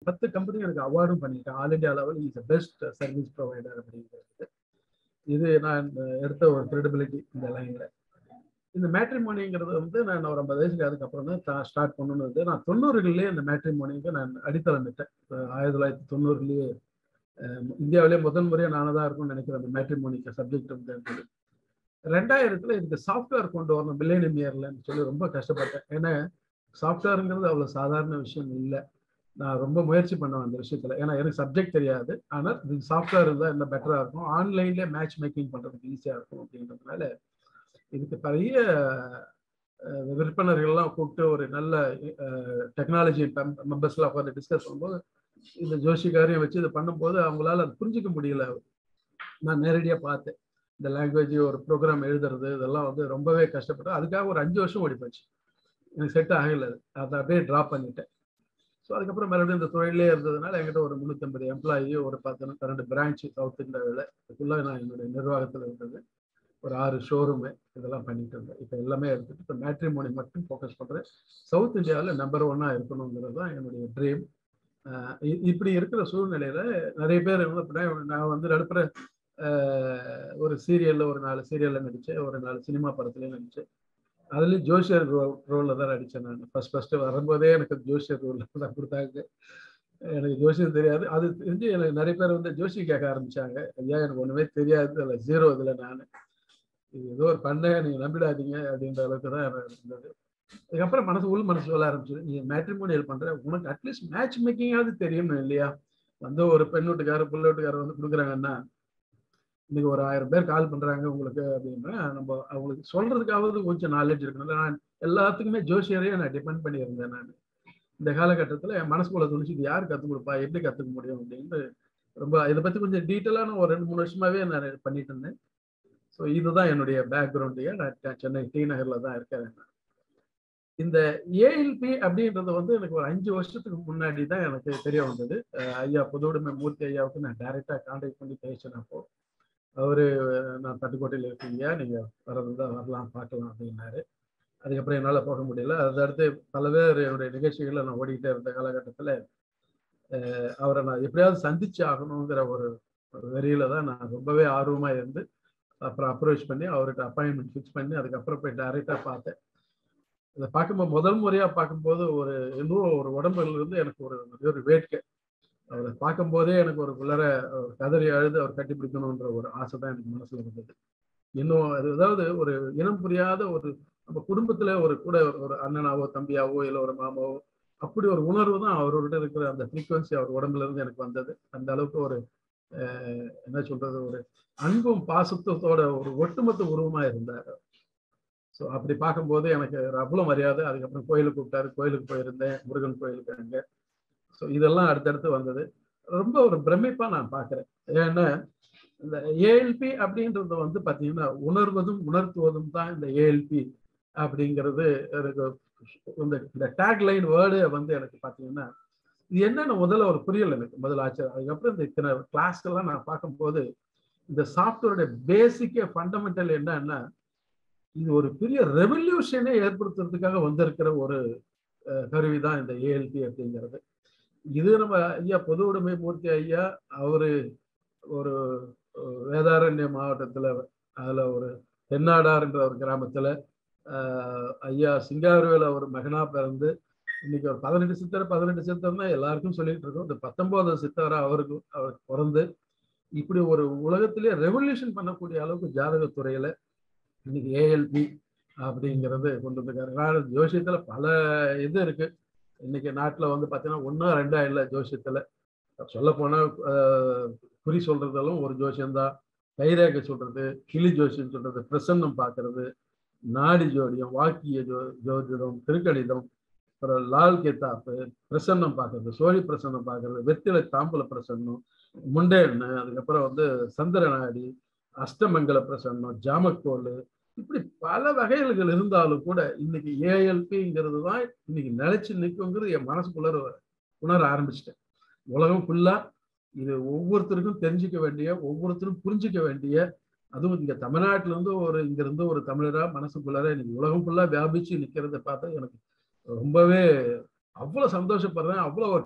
பத்து கம்பெனி எனக்கு அவார்டும் பண்ணியிருக்கேன் all India level is best service provider அப்படிங்கிறது இது நான் எடுத்த ஒரு கிரெடிபிலிட்டி இந்த லைன்ல இந்த மேட்ரிமோனிங்கிறது வந்து நான் ஒரு ஐம்பது வயசுக்கு அதுக்கப்புறம் தான் ஸ்டார்ட் பண்ணணும்னு வந்து நான் தொண்ணூறுகளிலேயே இந்த மேட்ரிமோனிக்கு நான் அடித்தளமிட்டேன் ஆயிரத்தி தொள்ளாயிரத்தி தொண்ணூறுலேயே இந்தியாவிலே முதல் முறையாக நானே தான் இருக்கும்னு நினைக்கிறேன் அந்த மேட்ரிமோனிக்கு சப்ஜெக்ட் வந்து ரெண்டாயிரத்துல இதுக்கு சாஃப்ட்வேர் கொண்டு வரணும் மில்லேனியம் இயர்லன்னு சொல்லி ரொம்ப கஷ்டப்பட்டேன் ஏன்னா சாஃப்ட்வேருங்கிறது அவ்வளோ சாதாரண விஷயம் இல்லை நான் ரொம்ப முயற்சி பண்ணுவேன் அந்த விஷயத்துல ஏன்னா எனக்கு சப்ஜெக்ட் தெரியாது ஆனால் இது சாஃப்ட்வேர் இருந்தால் இன்னும் பெட்டராக இருக்கும் ஆன்லைன்லேயே மேட்ச் மேக்கிங் பண்ணுறதுக்கு ஈஸியாக இருக்கும் அப்படின்றதுனால இதுக்கு பெரிய விற்பனர்கள்லாம் கூப்பிட்டு ஒரு நல்ல டெக்னாலஜி மெம்பர்ஸ்லாம் உட்காந்து டிஸ்கஸ் பண்ணும்போது இந்த ஜோஷிகாரையும் வச்சு இதை பண்ணும்போது அவங்களால அது புரிஞ்சிக்க முடியல நான் நேரடியாக பார்த்தேன் இந்த லாங்குவேஜ் ஒரு ப்ரோக்ராம் எழுதுறது இதெல்லாம் வந்து ரொம்பவே கஷ்டப்பட்டேன் அதுக்காக ஒரு அஞ்சு வருஷம் ஓடி போச்சு எனக்கு செட் ஆகலை அதை அப்படியே ட்ராப் பண்ணிட்டேன் ஸோ அதுக்கப்புறம் மறுபடியும் இந்த தொழிலே இருந்ததுனால என்கிட்ட ஒரு முந்நூற்றம்பது எம்ப்ளாயி ஒரு பத்து பன்னெண்டு பிரான்ச் சவுத் இந்தியாவில் ஃபுல்லாக நான் என்னுடைய நிர்வாகத்தில் இருந்தது ஒரு ஆறு ஷோரூமு இதெல்லாம் பண்ணிட்டு இருந்தேன் இப்போ எல்லாமே எடுத்துட்டு இப்போ மேட்ரிமோனி மட்டும் ஃபோக்கஸ் பண்ணுறேன் சவுத் இந்தியாவில் நம்பர் ஒன்னாக இருக்கணுங்கிறது தான் என்னுடைய ட்ரீம் இப்படி இருக்கிற சூழ்நிலையில நிறைய பேர் நான் வந்து நடுப்புற ஒரு சீரியல்ல ஒரு நாலு சீரியல்ல நடிச்சேன் ஒரு நாலு சினிமா படத்துலயும் நடிச்சேன் அதுலயும் ஜோஷியர் ரோல்ல தான் நடிச்சேன் நான் ஃபர்ஸ்ட் ஃபர்ஸ்ட் வரும்போதே எனக்கு ஜோஷியர் ரோல்ல தான் கொடுத்தாங்க எனக்கு ஜோசியம் தெரியாது அது தெரிஞ்சு எனக்கு நிறைய பேர் வந்து ஜோஷி கேட்க ஆரம்பிச்சாங்க ஐயா எனக்கு ஒண்ணுமே தெரியாது அதில் ஜீரோ இதுல நான் இது ஏதோ ஒரு பண்ண நீங்க நம்பிடாதீங்க அப்படின்ற அளவுக்கு தான் இருந்தது அதுக்கப்புறம் மனசு உள் மனசு சொல்ல ஆரம்பிச்சு நீ மேட்ரிமோனியல் பண்ற உனக்கு அட்லீஸ்ட் மேட்ச் மேக்கிங்காவது தெரியணும் இல்லையா வந்து ஒரு பெண் வீட்டுக்காரர் பிள்ளை வீட்டுக்காரர் வந்து கொடுக்குறாங்கன்னா இன்னைக்கு ஒரு ஆயிரம் பேர் கால் பண்றாங்க உங்களுக்கு அப்படின்னா நம்ம அவங்களுக்கு சொல்றதுக்காவது கொஞ்சம் நாலேஜ் இருக்கணும் நான் எல்லாத்துக்குமே ஜோசியரையே நான் டிபெண்ட் பண்ணியிருந்தேன் நான் இந்த காலகட்டத்தில் என் மனசுக்குள்ள துணிச்சு இது யார் கற்றுக் கொடுப்பா எப்படி கற்றுக்க முடியும் அப்படின்னு ரொம்ப இதை பற்றி கொஞ்சம் டீட்டெயிலான ஒரு ரெண்டு மூணு வருஷமாவே நான் பண்ணிட்டு இருந்தேன் ஸோ இதுதான் என்னுடைய பேக்ரவுண்டையே நான் சென்னை டி நகரில் தான் இருக்கிறேன் இந்த ஏஎல்பி அப்படின்றது வந்து எனக்கு ஒரு அஞ்சு வருஷத்துக்கு முன்னாடி தான் எனக்கு தெரிய வந்தது ஐயா புதுவுடைமை மூர்த்தி ஐயாவுக்கு நான் டைரெக்டாக கான்டாக்ட் பண்ணி பேசினேன் அப்போ அவரு நான் பட்டுக்கோட்டையில் இருக்கீங்க நீங்கள் வரதுதான் வரலாம் பார்க்கலாம் அப்படின்னாரு அதுக்கப்புறம் என்னால் போக முடியல அதை அடுத்து பல பேர் என்னுடைய நிகழ்ச்சிகளில் நான் ஓடிக்கிட்டே இருந்த காலகட்டத்தில் அவரை நான் எப்படியாவது சந்திச்சு ஆகணுங்கிற ஒரு ஒரு வெறியில தான் நான் ரொம்பவே ஆர்வமாக இருந்து அப்புறம் அப்ரோச் பண்ணி அவர்கிட்ட அப்பாயின்மெண்ட் ஃபிக்ஸ் பண்ணி அதுக்கப்புறம் போய் டைரெக்டாக பார்த்தேன் இதை பார்க்கும்போது முதல் முறையாக பார்க்கும்போது ஒரு இன்னும் ஒரு உடம்புல இருந்து எனக்கு ஒரு ஒரு வேட்கை அவரை பார்க்கும்போதே எனக்கு ஒரு குள்ளர கதறி அழுது அவர் கட்டி பிடிக்கணுன்ற ஒரு ஆசை தான் எனக்கு மனசுல இருந்தது இன்னும் அது அதாவது ஒரு இனம் புரியாத ஒரு நம்ம குடும்பத்துல ஒரு கூட ஒரு அண்ணனாவோ தம்பியாவோ இல்லை ஒரு மாமாவோ அப்படி ஒரு உணர்வு தான் அவரோட இருக்கிற அந்த ஃப்ரீக்குவன்சி அவர் உடம்புல இருந்து எனக்கு வந்தது அந்த அளவுக்கு ஒரு என்ன சொல்றது ஒரு அன்பும் பாசத்தோட ஒரு ஒட்டுமொத்த உருவமா இருந்தார் ஸோ அப்படி பார்க்கும்போது எனக்கு அவ்வளோ மரியாதை அதுக்கப்புறம் கோயிலுக்கு கூப்பிட்டாரு கோயிலுக்கு போயிருந்தேன் முருகன் கோயிலுக்கு அங்கே ஸோ இதெல்லாம் அடுத்தடுத்து வந்தது ரொம்ப ஒரு பிரமிப்பா நான் பார்க்குறேன் ஏன்னா இந்த ஏஎல்பி அப்படின்றது வந்து பார்த்தீங்கன்னா உணர்வதும் உணர்த்துவதும் தான் இந்த ஏஎல்பி அப்படிங்கிறது எனக்கு இந்த இந்த டேக் லைன் வேர்டு வந்து எனக்கு பார்த்தீங்கன்னா இது என்னன்னு முதல்ல ஒரு புரியல எனக்கு முதல்ல ஆச்சு அதுக்கப்புறம் இந்த இத்தனை கிளாஸ்க்கெல்லாம் நான் பார்க்கும்போது இந்த சாஃப்ட்வேருடைய பேசிக்கே ஃபண்டமெண்டல் என்னன்னா இது ஒரு பெரிய ரெவல்யூஷனே ஏற்படுத்துறதுக்காக வந்திருக்கிற ஒரு கருவி தான் இந்த ஏஎல்பி அப்படிங்கிறது இது நம்ம ஐயா பொது உடைமை மூர்த்தி ஐயா அவரு ஒரு வேதாரண்ய மாவட்டத்துல அதுல ஒரு தென்னாடார் என்ற ஒரு கிராமத்துல ஐயா சிங்காரவேல ஒரு மகனா பிறந்து இன்னைக்கு ஒரு பதினெட்டு சித்தர் பதினெட்டு சித்தர் தான் எல்லாருக்கும் சொல்லிட்டு இருக்கோம் இந்த பத்தொன்பதாவது சித்தரா அவருக்கு அவர் பிறந்து இப்படி ஒரு உலகத்திலே ரெவல்யூஷன் பண்ணக்கூடிய அளவுக்கு ஜாதகத்துறையில இன்னைக்கு ஏஎல்பி அப்படிங்கிறது கொண்டு வந்திருக்காரு ஜோசியத்துல பல இது இருக்கு இன்னைக்கு நாட்டில் வந்து பார்த்தீங்கன்னா ஒன்றா ரெண்டா இல்லை ஜோசியத்தில் சொல்ல போனால் குறி சொல்றதெல்லாம் ஒரு ஜோசியம்தான் கைரேகை சொல்றது கிளி ஜோசியம் சொல்றது பிரசன்னம் பார்க்கறது நாடி ஜோடியம் வாக்கிய ஜோ ஜோதிடம் திருக்கணிதம் அப்புறம் லால் கேத்தாப்பு பிரசன்னம் பார்க்கறது சோழி பிரசன்னம் பார்க்கறது வெத்திலை தாம்பூல பிரசன்னம் முண்டேன்னு அதுக்கப்புறம் வந்து சந்திர நாடி அஷ்டமங்கல பிரசன்னம் ஜாமக்கோல் இப்படி பல வகைகள் இருந்தாலும் கூட இன்னைக்கு ஏஎல்பிங்கிறது தான் இன்னைக்கு நிலைச்சு நிற்குங்கிறது என் மனசுக்குள்ள உணர ஆரம்பிச்சிட்டேன் உலகம் ஃபுல்லா இது ஒவ்வொருத்தருக்கும் தெரிஞ்சுக்க வேண்டிய ஒவ்வொருத்தரும் புரிஞ்சுக்க வேண்டிய அதுவும் இங்க தமிழ்நாட்டுல இருந்து ஒரு இங்க இருந்து ஒரு தமிழரா மனசுக்குள்ளார இன்னைக்கு உலகம் ஃபுல்லா வியாபிச்சு நிக்கிறத பார்த்தா எனக்கு ரொம்பவே அவ்வளவு சந்தோஷப்படுறேன் அவ்வளவு ஒரு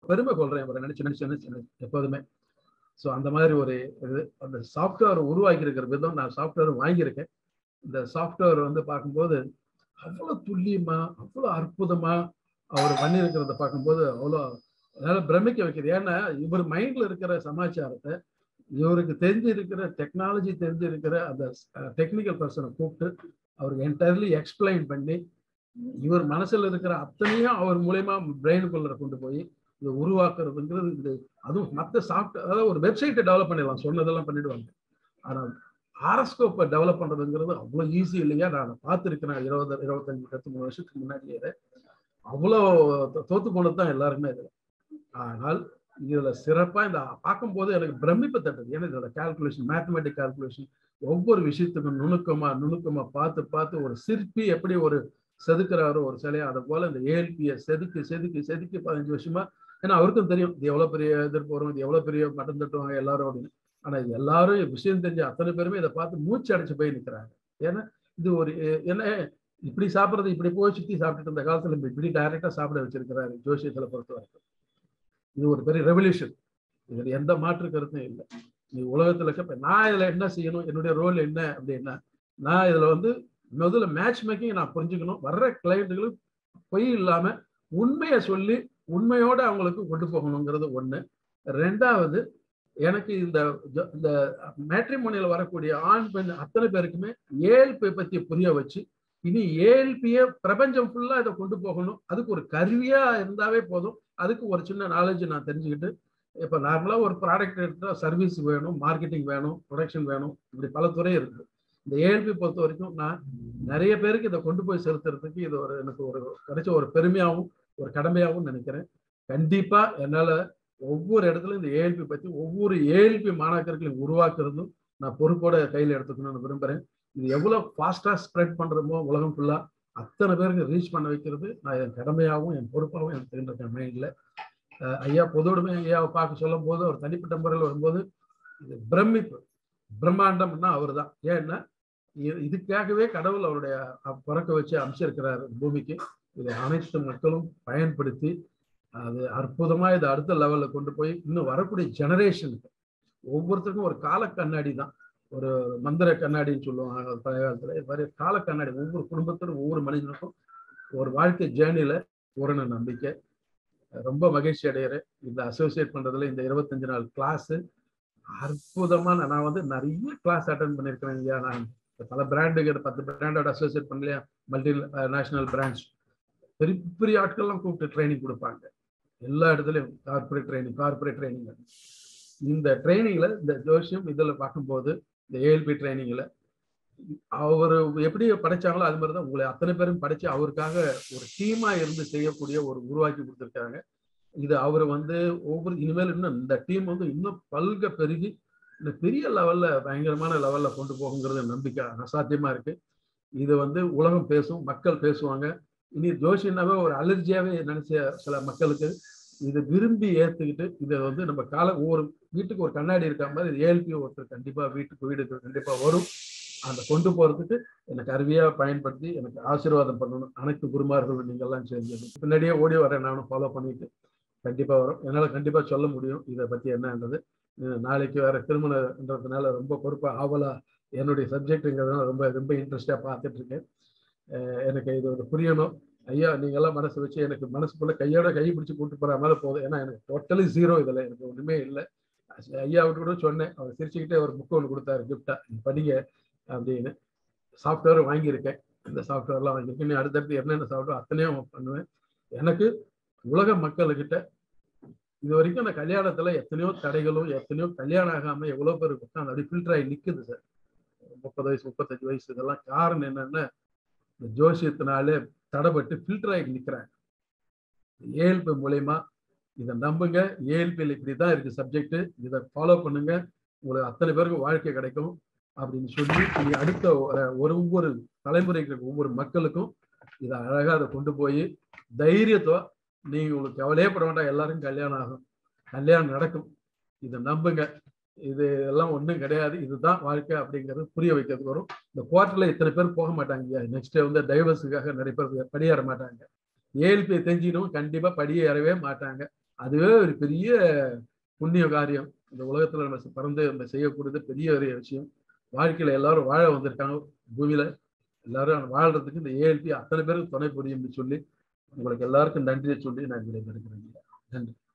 பெருமை கொள்றேன் அவரை நினைச்சு நினைச்சு நினைச்சு நினைச்சு எப்போதுமே ஸோ அந்த மாதிரி ஒரு இது அந்த சாஃப்ட்வேர் உருவாக்கி இருக்கிற விதம் நான் சாஃப்ட்வேர் வாங்கியிருக்கேன் இந்த சாஃப்ட்வேர் வந்து பார்க்கும்போது அவ்வளோ துல்லியமா அவ்வளோ அற்புதமா அவர் பண்ணியிருக்கிறத பார்க்கும்போது அவ்வளோ அதனால பிரமிக்க வைக்குது ஏன்னா இவர் மைண்ட்ல இருக்கிற சமாச்சாரத்தை இவருக்கு தெரிஞ்சிருக்கிற டெக்னாலஜி தெரிஞ்சிருக்கிற அந்த டெக்னிக்கல் பர்சனை கூப்பிட்டு அவருக்கு என்டையர்லி எக்ஸ்பிளைன் பண்ணி இவர் மனசுல இருக்கிற அத்தனையும் அவர் மூலயமா பிரெயினுக்குள்ள கொண்டு போய் இதை உருவாக்குறதுங்கிறது இது அதுவும் மற்ற சாஃப்ட் அதாவது ஒரு வெப்சைட்டை டெவலப் பண்ணிடலாம் சொன்னதெல்லாம் பண்ணிடுவாங்க ஆனால் ஆரஸ்கோப்பை டெவலப் பண்றதுங்கிறது அவ்வளோ ஈஸி இல்லையா நான் பார்த்துருக்கிறேன் இருபது இருபத்தஞ்சு இருபத்தி மூணு வருஷத்துக்கு முன்னாடியே அவ்வளோ தோத்து போனது தான் எல்லாருமே இதில் ஆனால் இதுல சிறப்பா இந்த பார்க்கும்போது எனக்கு பிரமிப்பு தட்டுது ஏன்னா இதோட கால்குலேஷன் மேத்தமெட்டிக் கால்குலேஷன் ஒவ்வொரு விஷயத்துக்கும் நுணுக்கமா நுணுக்கமா பார்த்து பார்த்து ஒரு சிற்பி எப்படி ஒரு செதுக்குறாரோ ஒரு சிலையை அதை போல இந்த ஏஎல்பியை செதுக்கி செதுக்கி செதுக்கி பதினஞ்சு வருஷமா ஏன்னா அவருக்கும் தெரியும் இது எவ்வளவு பெரிய எதிர்ப்பு வரும் இது எவ்வளவு பெரிய மட்டம் தட்டுவாங்க எல்லாரும் அப்படின்னு ஆனா இது எல்லாரும் விஷயம் தெரிஞ்ச அத்தனை பேருமே இதை பார்த்து மூச்சு அடைச்சு போய் நிற்கிறாங்க ஏன்னா இது ஒரு என்ன இப்படி சாப்பிட்றது இப்படி போய் சுத்தி சாப்பிட்டுட்டு இந்த காலத்துல இப்படி டைரக்டா சாப்பிட வச்சிருக்கிறாரு ஜோசியத்துல பொறுத்த வரைக்கும் இது ஒரு பெரிய ரெவல்யூஷன் இதுல எந்த மாற்று கருத்தும் இல்லை நீ உலகத்துல இருக்க நான் இதுல என்ன செய்யணும் என்னுடைய ரோல் என்ன அப்படின்னா நான் இதுல வந்து முதல்ல மேட்ச் மேக்கிங் நான் புரிஞ்சுக்கணும் வர்ற கிளைண்ட்டுகளுக்கு பொய் இல்லாம உண்மையை சொல்லி உண்மையோட அவங்களுக்கு கொண்டு போகணுங்கிறது ஒண்ணு ரெண்டாவது எனக்கு இந்த இந்த மேட்ரிமோனியில் வரக்கூடிய ஆண் பெண் அத்தனை பேருக்குமே ஏஎல்பி பத்தி புரிய வச்சு இனி ஏஎல்பிய பிரபஞ்சம் ஃபுல்லா இதை கொண்டு போகணும் அதுக்கு ஒரு கருவியா இருந்தாவே போதும் அதுக்கு ஒரு சின்ன நாலேஜ் நான் தெரிஞ்சுக்கிட்டு இப்போ நார்மலாக ஒரு ப்ராடக்ட் எடுத்தால் சர்வீஸ் வேணும் மார்க்கெட்டிங் வேணும் ப்ரொடக்ஷன் வேணும் இப்படி பல துறை இருக்குது இந்த ஏஎல்பி பொறுத்த வரைக்கும் நான் நிறைய பேருக்கு இதை கொண்டு போய் செலுத்துறதுக்கு இது ஒரு எனக்கு ஒரு கிடைச்ச ஒரு பெருமையாகவும் ஒரு கடமையாகவும் நினைக்கிறேன் கண்டிப்பா என்னால் ஒவ்வொரு இடத்துலையும் இந்த ஏஎல்பி பற்றி ஒவ்வொரு ஏஎல்பி மாணாக்கர்களையும் உருவாக்குறதும் நான் பொறுப்போட கையில் எடுத்துக்கணும்னு விரும்புகிறேன் இது எவ்வளோ ஃபாஸ்ட்டாக ஸ்ப்ரெட் பண்ணுறமோ உலகம் ஃபுல்லாக அத்தனை பேருக்கு ரீச் பண்ண வைக்கிறது நான் என் கடமையாகவும் என் பொறுப்பாகவும் எனக்கு தெரிஞ்சிருக்கேன் மைண்டில் ஐயா பொதுவுடைமை ஐயாவை பார்க்க சொல்லும் போது அவர் தனிப்பட்ட முறையில் வரும்போது இது பிரமிப்பு பிரம்மாண்டம்னா அவர் தான் ஏன்னா இதுக்காகவே கடவுள் அவருடைய பிறக்க வச்சு அமைச்சிருக்கிறார் பூமிக்கு இதை அனைத்து மக்களும் பயன்படுத்தி அது அற்புதமா இதை அடுத்த லெவல்ல கொண்டு போய் இன்னும் வரக்கூடிய ஜெனரேஷனுக்கு ஒவ்வொருத்தருக்கும் ஒரு கால கண்ணாடி தான் ஒரு மந்திர கண்ணாடின்னு சொல்லுவாங்க பழைய காலத்துல இது மாதிரி கால கண்ணாடி ஒவ்வொரு குடும்பத்திலும் ஒவ்வொரு மனிதனுக்கும் ஒரு வாழ்க்கை ஜேர்னில பூரண நம்பிக்கை ரொம்ப மகிழ்ச்சி அடைகிறேன் இந்த அசோசியேட் பண்றதுல இந்த இருபத்தஞ்சு நாள் கிளாஸ் அற்புதமான நான் வந்து நிறைய கிளாஸ் அட்டன் பண்ணியிருக்கிறேன் ஐயா நான் பல பிராண்டுக்கு பத்து பிராண்டோட அசோசியேட் பண்ணலையா மல்டி நேஷனல் பிரான்ச் பெரிய பெரிய ஆட்கள்லாம் கூப்பிட்டு ட்ரைனிங் கொடுப்பாங்க எல்லா இடத்துலையும் கார்பரேட் ட்ரைனிங் கார்பரேட் ட்ரைனிங் இந்த ட்ரைனிங்ல இந்த ஜோசியம் இதில் பார்க்கும்போது இந்த ஏஎல்பி ட்ரைனிங்ல அவர் எப்படி படைச்சாங்களோ அது மாதிரி தான் உங்களை அத்தனை பேரும் படைச்சு அவருக்காக ஒரு டீமா இருந்து செய்யக்கூடிய ஒரு உருவாக்கி கொடுத்துருக்காங்க இது அவர் வந்து ஒவ்வொரு இனிமேல் இன்னும் இந்த டீம் வந்து இன்னும் பல்க பெருகி இந்த பெரிய லெவல்ல பயங்கரமான லெவல்ல கொண்டு போகுங்கிறது நம்பிக்கை அசாத்தியமா இருக்கு இது வந்து உலகம் பேசும் மக்கள் பேசுவாங்க இனி ஜோஷினாவே ஒரு அலர்ஜியாவே நினைச்ச சில மக்களுக்கு இதை விரும்பி ஏத்துக்கிட்டு இதை வந்து நம்ம கால ஒவ்வொரு வீட்டுக்கு ஒரு கண்ணாடி இருக்க மாதிரி ஏஎல்பி ஒருத்தர் கண்டிப்பா வீட்டுக்கு வீடுக்கு கண்டிப்பா வரும் அந்த கொண்டு போறதுக்கு எனக்கு அருவியா பயன்படுத்தி எனக்கு ஆசீர்வாதம் பண்ணணும் அனைத்து குருமார்கள் நீங்க எல்லாம் சேர்ந்து பின்னாடியே ஓடி வரேன் நானும் ஃபாலோ பண்ணிட்டு கண்டிப்பா வரும் என்னால கண்டிப்பா சொல்ல முடியும் இதை பத்தி என்னன்றது நாளைக்கு வேற திருமணன்றதுனால ரொம்ப பொறுப்பா ஆவலா என்னுடைய சப்ஜெக்ட்ங்கிறதுனால ரொம்ப ரொம்ப இன்ட்ரெஸ்டா பார்த்துட்டு இருக்கேன் எனக்கு இது ஒரு புரியணும் ஐயா நீங்க எல்லாம் மனசு வச்சு எனக்கு மனசுக்குள்ள கையோட கை பிடிச்சி கூட்டு போற மாதிரி போதும் ஏன்னா எனக்கு டோட்டலி ஜீரோ இதுல எனக்கு ஒண்ணுமே இல்லை ஐயா விட்டு கூட சொன்னேன் அவர் சிரிச்சுக்கிட்டே ஒரு புக் ஒன்று கொடுத்தாரு கிஃப்டா படிங்க அப்படின்னு சாஃப்ட்வேர் வாங்கியிருக்கேன் இந்த சாஃப்ட்வேர்லாம் வாங்கியிருக்கேன் நீ அடுத்தடுத்து என்னென்ன சாஃப்ட்வேர் அத்தனையும் பண்ணுவேன் எனக்கு உலக மக்கள்கிட்ட இது வரைக்கும் அந்த கல்யாணத்துல எத்தனையோ தடைகளும் எத்தனையோ கல்யாணம் ஆகாம எவ்வளவு பேர் உட்காந்து அப்படி ஃபில்டர் ஆகி நிக்குது சார் முப்பது வயசு முப்பத்தஞ்சு வயசு இதெல்லாம் காரணம் என்னன்னா இந்த ஜோசியத்தினாலே தடைப்பட்டு ஃபில்டர் ஆகி நிற்கிறாங்க ஏஎல்பி மூலயமா இதை நம்புங்க ஏஎல்பியில் இப்படி தான் இருக்கு சப்ஜெக்ட் இதை ஃபாலோ பண்ணுங்க உங்களுக்கு அத்தனை பேருக்கு வாழ்க்கை கிடைக்கும் அப்படின்னு சொல்லி நீ அடுத்த ஒரு ஒவ்வொரு தலைமுறைக்கு ஒவ்வொரு மக்களுக்கும் இதை அழகாக அதை கொண்டு போய் தைரியத்தோ நீங்க உங்களுக்கு கவலையே பட வேண்டாம் எல்லாரும் கல்யாணம் ஆகும் கல்யாணம் நடக்கும் இதை நம்புங்க இது எல்லாம் ஒன்றும் கிடையாது இதுதான் வாழ்க்கை அப்படிங்கிறது புரிய வைக்கிறதுக்கு வரும் இந்த குவார்டர்ல இத்தனை பேர் போக மாட்டாங்க நெக்ஸ்ட் வந்து டைவர்ஸுக்காக நிறைய பேர் படியேற மாட்டாங்க ஏஎல்பி தெரிஞ்சிடும் கண்டிப்பா படியேறவே மாட்டாங்க அதுவே ஒரு பெரிய புண்ணிய காரியம் இந்த உலகத்துல நம்ம பறந்து நம்ம செய்யக்கூடியது பெரிய ஒரு விஷயம் வாழ்க்கையில எல்லாரும் வாழ வந்திருக்காங்க பூமியில எல்லாரும் வாழ்றதுக்கு இந்த ஏஎல்பி அத்தனை பேருக்கு துணை புரியும்னு சொல்லி உங்களுக்கு எல்லாருக்கும் நன்றியை சொல்லி நான் விடைபெறுகிறேன் நன்றி